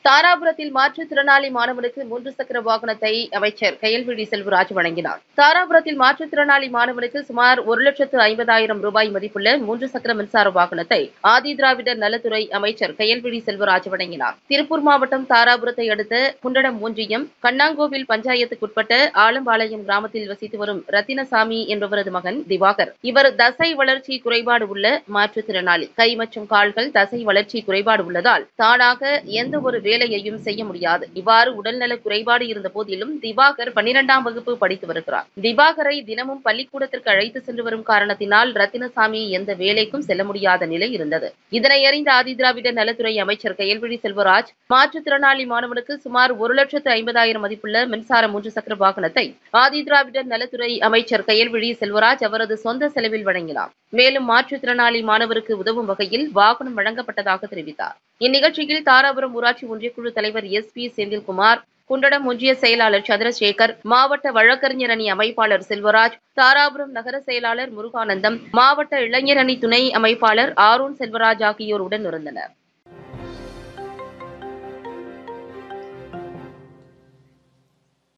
தாராபுரத்தில் மாற்றுத்திறனாளி மாணவனுக்கு மூன்று சக்கர வாகனத்தை அமைச்சர் கயல்விழி செல்வராஜ் வழங்கினார் தாராபுரத்தில் மாற்றுத்திறனாளி மாணவனுக்கு சுமார் ஒரு லட்சத்து ஐம்பதாயிரம் ரூபாய் மதிப்புள்ள மூன்று சக்கர மின்சார வாகனத்தை ஆதி திராவிடர் நலத்துறை அமைச்சர் கயல்விழி செல்வராஜ் வழங்கினார் திருப்பூர் மாவட்டம் தாராபுரத்தை அடுத்த குண்டடம் ஒன்றியம் கண்ணாங்கோவில் பஞ்சாயத்துக்குட்பட்ட ஆலம்பாளையம் கிராமத்தில் வசித்து வரும் ரத்தினசாமி என்பவரது மகன் திவாகர் இவர் தசை வளர்ச்சி குறைபாடு உள்ள மாற்றுத்திறனாளி கை மற்றும் கால்கள் தசை வளர்ச்சி குறைபாடு உள்ளதால் தானாக எந்த ஒரு வேலையையும் செய்ய முடியாது இவ்வாறு உடல்நல குறைபாடு இருந்த போதிலும் திவாகர் பன்னிரெண்டாம் வகுப்பு படித்து வருகிறார் திவாகரை தினமும் பள்ளிக்கூடத்திற்கு அழைத்து சென்று வரும் காரணத்தினால் ரத்தினசாமி எந்த வேலைக்கும் செல்ல முடியாத நிலை இருந்தது இதனை அறிந்த ஆதிதிராவிட நலத்துறை அமைச்சர் கயல்விழி செல்வராஜ் மாற்றுத்திறனாளி மாணவனுக்கு சுமார் ஒரு லட்சத்து ஐம்பதாயிரம் மதிப்புள்ள மின்சார மூன்று சக்கர வாகனத்தை ஆதிதிராவிடர் நலத்துறை அமைச்சர் கயல்விழி செல்வராஜ் அவரது சொந்த செலவில் வழங்கினார் மேலும் மாற்றுத்திறனாளி மாணவருக்கு உதவும் வகையில் வாகனம் வழங்கப்பட்டதாக தெரிவித்தார் இந்நிகழ்ச்சியில் தாராபுரம் ஊராட்சி ஒன்றியக்குழு தலைவர் எஸ் பி செந்தில்குமார் குண்டடம் ஒன்றிய செயலாளர் சந்திரசேகர் மாவட்ட வழக்கறிஞர் அணி அமைப்பாளர் செல்வராஜ் தாராபுரம் நகர செயலாளர் முருகானந்தம் மாவட்ட இளைஞர் அணி துணை அமைப்பாளர் ஆரோன் செல்வராஜ் ஆகியோர் உடன் இருந்தனர்